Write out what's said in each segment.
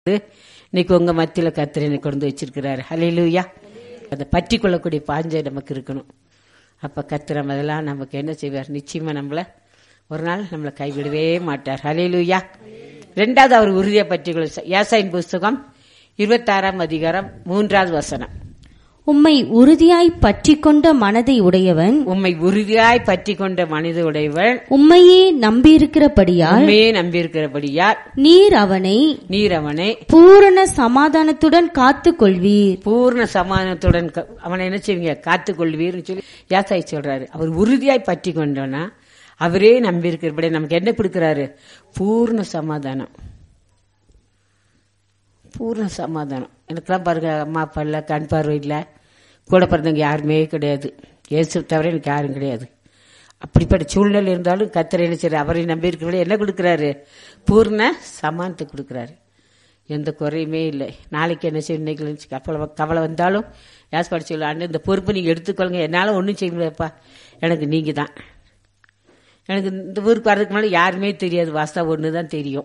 இன்னைக்கு உங்க மத்தியில கத்திரனை கொண்டு வச்சிருக்கிறாரு ஹalleluya அதை பற்றி கொள்ளக்கூடிய பாஞ்சை நமக்கு இருக்கணும் அப்ப கத்திர அதெல்லாம் நமக்கு என்ன செய்வார் நிச்சயமா நம்மள ஒரு நாள் நம்மளை கைவிடவே மாட்டார் ஹalleluya ரெண்டாவது அவர் உறுதியை பற்றி கொள்ள ஏசாயின் புஸ்தகம் இருபத்தாறாம் அதிகாரம் மூன்றாவது வசனம் உம்மை உறுதியாய் பற்றிக் கொண்ட மனதை உடையவன் உம்மை உறுதியாய் பற்றி கொண்ட மனித உடையவள் உம்மையே நம்பியிருக்கிறபடியால் உண்மையே நம்பியிருக்கிறபடியார் நீர் அவனை நீர் அவனை பூரண சமாதானத்துடன் காத்துக் கொள்வீர் பூர்ண சமாதானத்துடன் க- அவனை என்ன செய்வீங்க காத்துக் கொள்வீர்னு சொல்லி யாசாய் சொல்றாரு அவர் உறுதியாய் பற்றி கொண்டோன்னா அவரே நம்பியிருக்கிறபடி நமக்கு என்ன கொடுக்கிறாரு பூர்ண சமாதானம் பூர்ண சமாதானம் எனக்கெல்லாம் பாருங்க அம்மா அப்பா இல்லை கண் பார்வை இல்லை கூட பிறந்தவங்க யாருமே கிடையாது இயேசு தவிர எனக்கு யாரும் கிடையாது அப்படிப்பட்ட சூழ்நிலை இருந்தாலும் கத்தரை என்ன செய்யறாரு அவரை நம்பி இருக்கிறவங்க என்ன கொடுக்குறாரு பூர்ண சமானத்தை கொடுக்குறாரு எந்த குறையுமே இல்லை நாளைக்கு என்ன செய்யும் இன்னைக்கு நினைச்சு கவலை கவலை வந்தாலும் யாஸ் படிச்சு அண்ணன் இந்த பொறுப்பு நீங்கள் எடுத்துக்கொள்ளுங்க என்னால் ஒன்றும் செய்ய முடியாதுப்பா எனக்கு நீங்கள் தான் எனக்கு இந்த ஊருக்கு வர்றதுக்கு முன்னாடி யாருமே தெரியாது வாசா ஒன்று தான் தெரியும்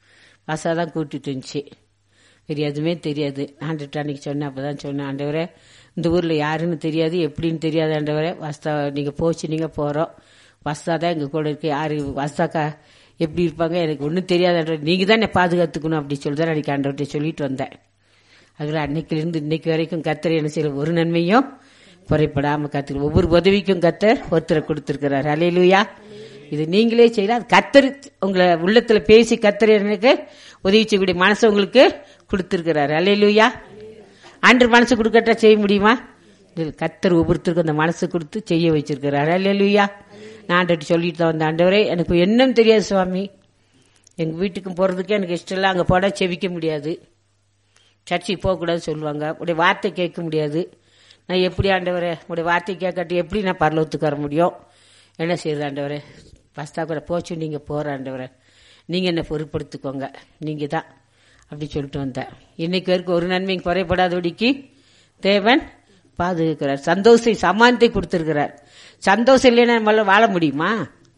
வாசா தான் கூட்டிட்டு இருந்துச்சு வேறு எதுவுமே தெரியாது ஆண்டுட்டு அன்னைக்கு சொன்னேன் அப்போ தான் சொன்னேன் ஆண்டவரே இந்த ஊரில் யாருன்னு தெரியாது எப்படின்னு தெரியாது ஆண்டவரே வாஸ்தா நீங்கள் போச்சு நீங்கள் போகிறோம் வாஸ்தா தான் எங்கள் கூட இருக்கு யாரு வாஸ்தாக்கா எப்படி இருப்பாங்க எனக்கு ஒன்றும் தெரியாது ஆண்டவரே நீங்கள் தான் என்னை பாதுகாத்துக்கணும் அப்படி சொல்லி தான் அன்னைக்கு ஆண்டவர்கிட்ட சொல்லிட்டு வந்தேன் அதில் அன்னைக்கிலிருந்து இன்னைக்கு வரைக்கும் கத்தர் என்ன செய்யற ஒரு நன்மையும் குறைப்படாம கத்துக்க ஒவ்வொரு உதவிக்கும் கத்தர் ஒருத்தரை கொடுத்திருக்கிறார் அலையிலுயா இது நீங்களே செய்யலாம் அது கத்தர் உங்களை உள்ளத்துல பேசி கத்தர் எனக்கு உதவி செய்யக்கூடிய மனசை உங்களுக்கு கொடுத்திருக்கிறார் அலையிலுயா அன்று மனசு கொடுக்கட்டா செய்ய முடியுமா இல்ல, கத்தர் ஒவ்வொருத்தருக்கும் அந்த மனசு கொடுத்து செய்ய வச்சிருக்கிறார் அலையிலுயா நான் ஆண்டவர்கிட்ட சொல்லிட்டு தான் வந்தேன் ஆண்டவரே எனக்கு என்னன்னு தெரியாது சுவாமி எங்க வீட்டுக்கும் போறதுக்கு எனக்கு இஷ்டம் இல்லை அங்க போட செவிக்க முடியாது சர்ச்சுக்கு போகக்கூடாது சொல்லுவாங்க உடைய வார்த்தை கேட்க முடியாது நான் எப்படி ஆண்டவரே உடைய வார்த்தை கேட்காட்டி எப்படி நான் பரலோகத்துக்கு வர முடியும் என்ன செய்யுது ஆண்டவரே பஸ்தா கூட போச்சு நீங்கள் போகிற ஆண்டவரே நீங்கள் என்ன பொறுப்படுத்திக்கோங்க நீங்கள் தான் அப்படி சொல்லிட்டு வந்தேன் இன்னைக்கு வரைக்கும் ஒரு நன்மையும் குறைபடாதபடிக்கு தேவன் பாதுகாக்கிறார் சந்தோஷம் சமானத்தை கொடுத்துருக்கிறார் சந்தோஷம் இல்லைன்னா நம்மளால வாழ முடியுமா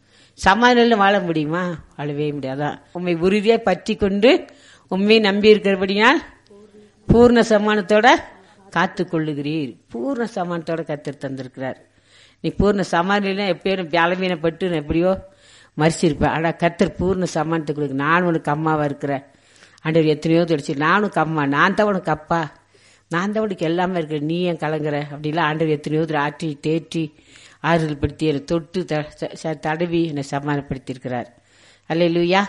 சமாதானம் வாழ முடியுமா வாழவே முடியாதான் உண்மை உறுதியாக பற்றி கொண்டு உண்மையை நம்பி இருக்கிறபடியால் பூர்ண சமானத்தோட காத்து கொள்ளுகிறீர் பூர்ண சமானத்தோட கத்தர் தந்திருக்கிறார் நீ பூர்ண சமானம் எப்பயும் பலவீனப்பட்டு நான் எப்படியோ மறிச்சிருப்பேன் ஆனால் கத்தர் பூர்ண சமானத்தை கொடுக்கு நான் உனக்கு அம்மாவா இருக்கிறேன் ஆண்டவர் எத்தனையோ தொடிச்சு நான் உனக்கு அம்மா நான் தான் உனக்கு அப்பா நான் தான் உனக்கு எல்லாமே இருக்கிறேன் நீ ஏன் கலங்குற அப்படிலாம் ஆண்டவர் எத்தனையோ தடவை ஆற்றி தேற்றி ஆறுதல் படுத்தி என்னை தொட்டு த- ச- ச- தடவி என்னை சமாதானப்படுத்தியிருக்கிறார் அல்ல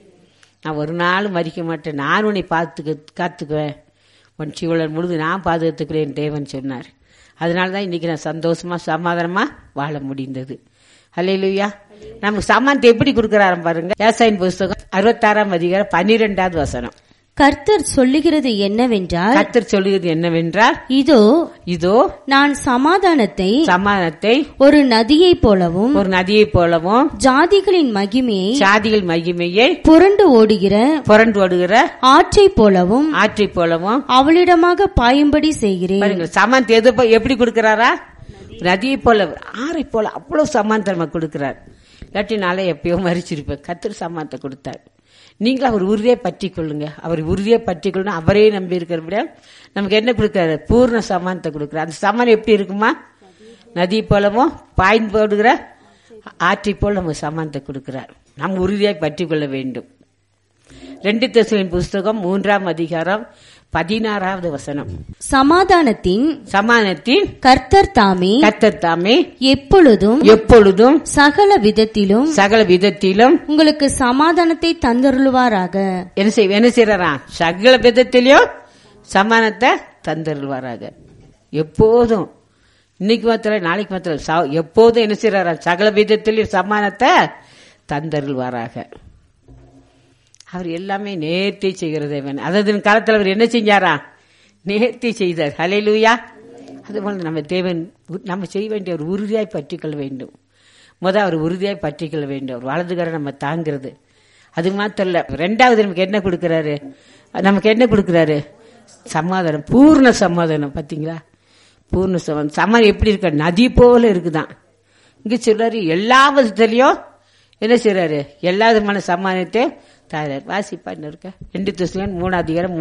நான் ஒரு நாள் மறிக்க மாட்டேன் நான் உன்னை பார்த்துக்க காத்துக்குவேன் உன் சீவலன் முழுது நான் பாதுகாத்துக்கிறேன் தேவன் சொன்னார் அதனால தான் இன்னைக்கு நான் சந்தோஷமா சமாதானமா வாழ முடிந்தது அல்லையா நமக்கு சமானத்தை எப்படி கொடுக்கறாரு பாருங்க விவசாயின் புஸ்தகம் அறுபத்தாறாம் அதிகாரம் பன்னிரெண்டாவது வசனம் கர்த்தர் சொல்லுகிறது என்னவென்றால் கத்தர் சொல்லுகிறது என்னவென்றால் இதோ இதோ நான் சமாதானத்தை சமாதானத்தை ஒரு நதியைப் போலவும் ஒரு நதியைப் போலவும் ஜாதிகளின் மகிமையை சாதிகள் மகிமையை புரண்டு ஓடுகிற புரண்டு ஓடுகிற ஆற்றைப் போலவும் ஆற்றைப் போலவும் அவளிடமாக பாயும்படி செய்கிறேன் பாருங்க சமாந்த் எது போ- எப்படி கொடுக்கறாரா நதியை போல ஆறை போல அவ்வளவு சமாந்தம் நமக்கு கொடுக்கிறார் இல்லாட்டி நாளே எப்பயோ மறிச்சிருப்பேன் கத்திர சமானத்தை கொடுத்தார் நீங்களும் அவர் உறுதியை பற்றி கொள்ளுங்க அவர் உறுதியை பற்றி கொள்ளணும் அவரே நம்பி இருக்கிறபடியா நமக்கு என்ன கொடுக்கிறாரு பூர்ண சமானத்தை கொடுக்கிறார் அந்த சமானம் எப்படி இருக்குமா நதி போலவும் பாய்ந்து போடுகிற ஆற்றை போல் நமக்கு சமானத்தை கொடுக்கிறார் நம்ம உறுதியாய் பற்றி கொள்ள வேண்டும் ரெண்டு தெசலின் புஸ்தகம் மூன்றாம் அதிகாரம் பதினாறாவது வசனம் சமாதானத்தின் சமானத்தின் கர்த்தர் தாமே கத்தர் தாமே எப்பொழுதும் எப்பொழுதும் சகல விதத்திலும் சகல விதத்திலும் உங்களுக்கு சமாதானத்தை தந்தருளுவாராக என்ன செய் என்ன செய்யறாராம் சகல விதத்திலையும் சமானத்தை தந்தருள்வாராக எப்போதும் இன்னைக்கு மாத்திரம் நாளைக்கு மாத்திரம் ச- எப்போதும் என்ன செய்யறாராம் சகல விதத்திலையும் சமானத்தை தந்தருள்வாராக அவர் எல்லாமே நேர்த்தி செய்கிற தேவன் அதாவது காலத்தில் அவர் என்ன செஞ்சாரா நேர்த்தி செய்தார் ஹalleluya அதுபோல நம்ம தேவன் உ- நம்ம செய்ய வேண்டிய ஒரு உறுதியாய் பற்றிக்கொள்ள வேண்டும் முத அவர் உறுதியாய் பற்றிக்கொள்ள வேண்டும் அவர் வலதுகரை நம்ம தாங்கிறது அது மாத்திரம் இல்ல ரெண்டாவது நமக்கு என்ன கொடுக்கறாரு நமக்கு என்ன கொடுக்கறாரு சமாதானம் பூர்ண சமாதானம் பாத்தீங்களா பூர்ண சமாதானம் சமாதானம் எப்படி இருக்க நதி போல இருக்குதான் இங்க சொல்றாரு எல்லா விதத்திலையும் என்ன செய்யறாரு எல்லா விதமான சமாதானத்தை தாயார் வாசிப்பா இன்னும் இருக்க ரெண்டு திசுலன் மூணு அதிகாரம்